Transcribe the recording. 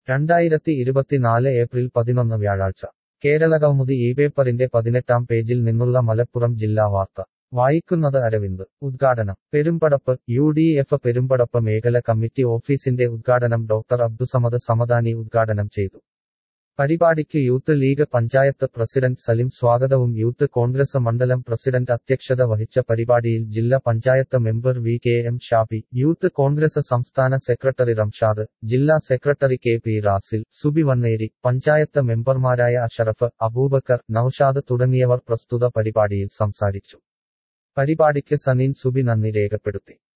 രണ്ടായിരത്തി ഇരുപത്തിനാല് ഏപ്രിൽ പതിനൊന്ന് വ്യാഴാഴ്ച കേരളകൗമുദി ഈ പേപ്പറിന്റെ പതിനെട്ടാം പേജിൽ നിന്നുള്ള മലപ്പുറം ജില്ലാ വാർത്ത വായിക്കുന്നത് അരവിന്ദ് ഉദ്ഘാടനം Perumbadappu U D F Perumbadappu മേഖല കമ്മിറ്റി ഓഫീസിന്റെ ഉദ്ഘാടനം ഡോക്ടർ അബ്ദുസമദ് സമദാനി ഉദ്ഘാടനം ചെയ്തു പരിപാടിക്ക് youth league panchayat president Salim സ്വാഗതവും യൂത്ത് കോൺഗ്രസ് മണ്ഡലം പ്രസിഡന്റ് അധ്യക്ഷത വഹിച്ച പരിപാടിയിൽ ജില്ലാ panchayat member V K M Shabi youth Congress സംസ്ഥാന സെക്രട്ടറി റംഷാദ് ജില്ലാ secretary K P Rasil Subi Vanneri panchayat മെമ്പർമാരായ അഷറഫ് അബൂബക്കർ നൌഷാദ് തുടങ്ങിയവർ പ്രസ്തുത പരിപാടിയിൽ സംസാരിച്ചു പരിപാടിക്ക് സനീൻ സുബി നന്ദി രേഖപ്പെടുത്തി